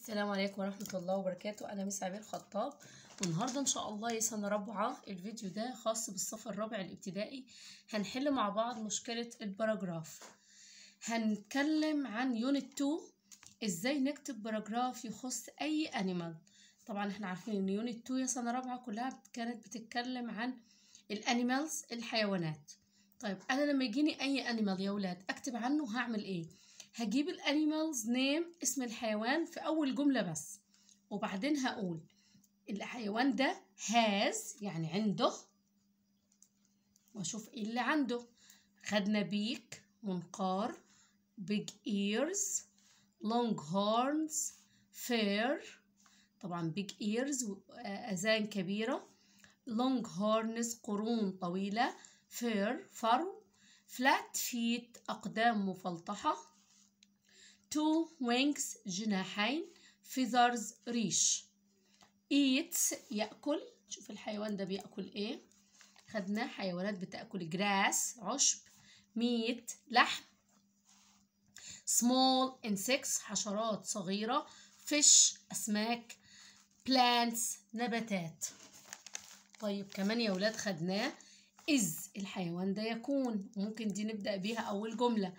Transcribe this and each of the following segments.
السلام عليكم ورحمة الله وبركاته أنا مس عبير خطاب والنهاردة إن شاء الله يا سنة رابعة الفيديو ده خاص بالصف الرابع الابتدائي هنحل مع بعض مشكلة الباراجراف هنتكلم عن يونت 2 إزاي نكتب باراجراف يخص أي أنيمال طبعا احنا عارفين إن يونت 2 يا سنة رابعة كلها كانت بتتكلم عن الأنيمالز الحيوانات طيب أنا لما يجيني أي أنيمال يا ولاد أكتب عنه هعمل إيه؟ هجيب الانيمالز نيم اسم الحيوان في اول جمله بس وبعدين هقول الحيوان ده هاز يعني عنده واشوف ايه اللي عنده خدنا بيك منقار big ears long horns fair طبعا big ears اذان كبيره long horns قرون طويله fair فرو flat feet اقدام مفلطحه two wings جناحين feathers ريش eats يأكل شوف الحيوان ده بيأكل ايه خدنا حيوانات بتأكل grass عشب meat لحم small insects حشرات صغيرة fish أسماك plants نباتات طيب كمان يا ولاد خدناه is الحيوان ده يكون ممكن دي نبدأ بيها أول جملة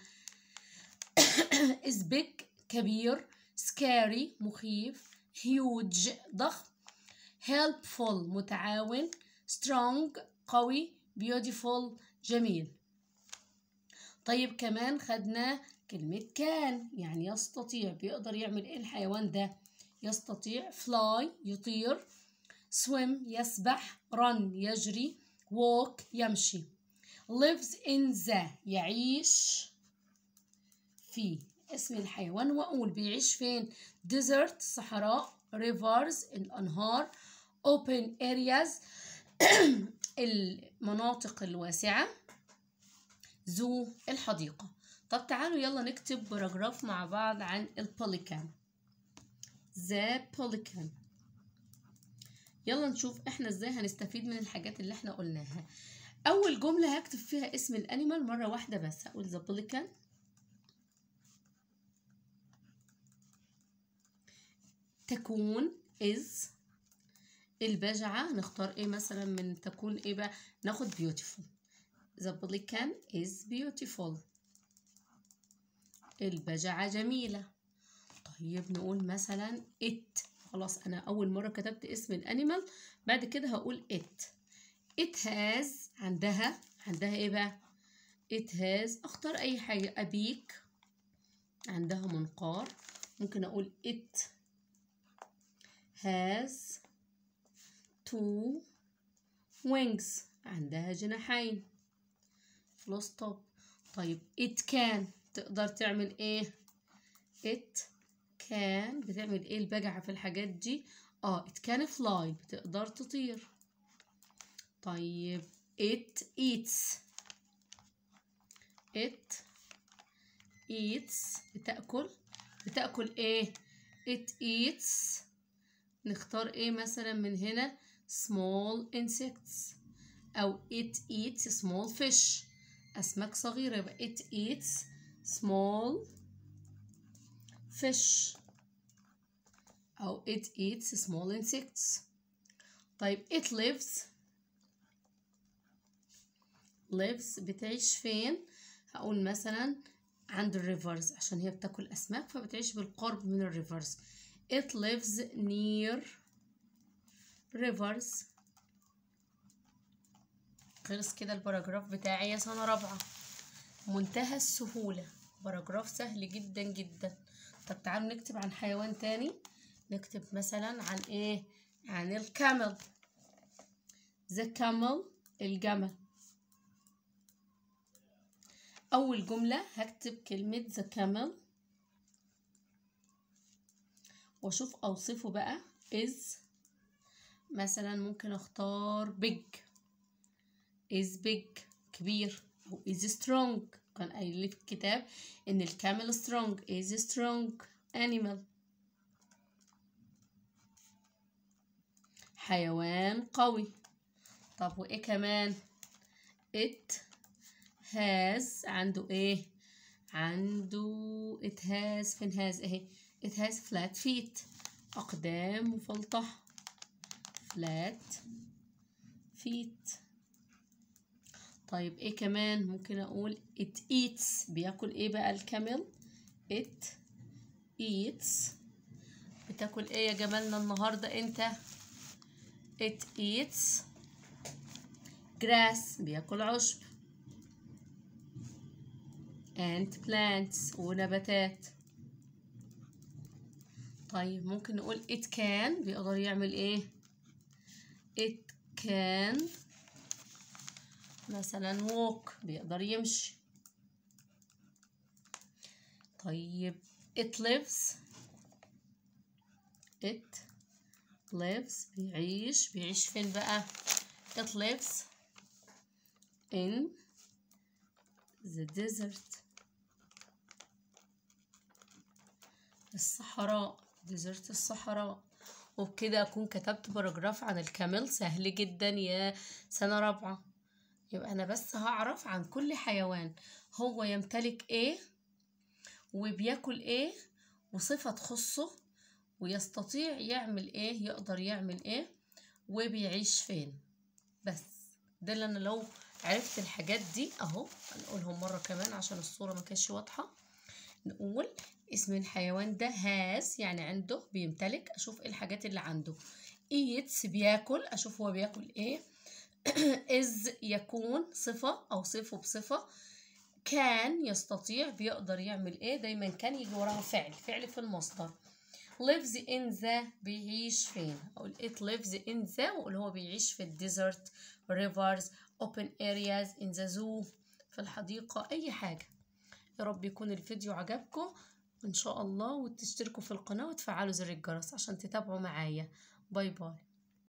is big كبير scary مخيف huge ضخم helpful متعاون strong قوي beautiful جميل طيب كمان خدنا كلمة كان يعني يستطيع بيقدر يعمل ايه الحيوان ده يستطيع fly يطير swim يسبح run يجري walk يمشي lives in the يعيش في اسم الحيوان وأقول بيعيش فين desert صحراء rivers الأنهار open areas المناطق الواسعة زو الحديقة طب تعالوا يلا نكتب باراجراف مع بعض عن البوليكان the pelican يلا نشوف احنا ازاي هنستفيد من الحاجات اللي احنا قلناها اول جملة هكتب فيها اسم الانيمال مرة واحدة بس هقول the pelican تكون is البجعة نختار ايه مثلا من تكون ايه بقى ناخد beautiful the pelican is beautiful البجعة جميلة طيب نقول مثلا it خلاص انا اول مرة كتبت اسم الانيمال بعد كده هقول it it has عندها عندها ايه بقى it has اختار اي حاجة ابيك عندها منقار ممكن اقول it has two wings عندها جناحين full stop طيب it can تقدر تعمل ايه it can بتعمل ايه البجعة في الحاجات دي اه it can fly بتقدر تطير طيب it eats it eats بتأكل بتأكل ايه it eats نختار ايه مثلا من هنا small insects او it eats small fish اسماك صغيرة يبقى it eats small fish او it eats small insects طيب it lives lives بتعيش فين هقول مثلا عند الريفرز عشان هي بتاكل اسماك فبتعيش بالقرب من الريفرز It lives near rivers خلص كده الباراجراف بتاعي يا سنة رابعة منتهى السهولة باراجراف سهل جدا جدا طب تعالوا نكتب عن حيوان تاني نكتب مثلا عن ايه عن الكامل the camel الجمل أول جملة هكتب كلمة the camel واشوف اوصفه بقى is مثلا ممكن اختار big is big كبير او is strong كان قايل لي في الكتاب ان الكامل strong is strong animal حيوان قوي طب وايه كمان it has عنده ايه عنده it has فين has اهي it has flat feet أقدام مفلطحة flat feet طيب ايه كمان ممكن اقول it eats بياكل ايه بقى الكامل it eats بتاكل ايه يا جمالنا النهاردة انت it eats grass بياكل عشب and plants ونباتات طيب ممكن نقول it can بيقدر يعمل ايه it can مثلا walk بيقدر يمشي طيب it lives it lives بيعيش بيعيش فين بقى it lives in the desert الصحراء ديزرت الصحراء وبكده أكون كتبت باراجراف عن الكامل سهل جدا يا سنة رابعة يبقى أنا بس هعرف عن كل حيوان هو يمتلك إيه وبياكل إيه وصفة تخصه ويستطيع يعمل إيه يقدر يعمل إيه وبيعيش فين بس ده اللي أنا لو عرفت الحاجات دي أهو هنقولهم مرة كمان عشان الصورة ما كانتش واضحة نقول اسم الحيوان ده هاز يعني عنده بيمتلك اشوف ايه الحاجات اللي عنده eats بياكل اشوف هو بياكل ايه is يكون صفة او صفه بصفة كان يستطيع بيقدر يعمل ايه دايما كان يجي وراها فعل فعل في المصدر lives in the بيعيش فين اقول it lives in the واقول هو بيعيش في الديزرت rivers open areas in the zoo في الحديقة اي حاجة يا رب يكون الفيديو عجبكم ان شاء الله وتشتركوا في القناة وتفعلوا زر الجرس عشان تتابعوا معايا باي باي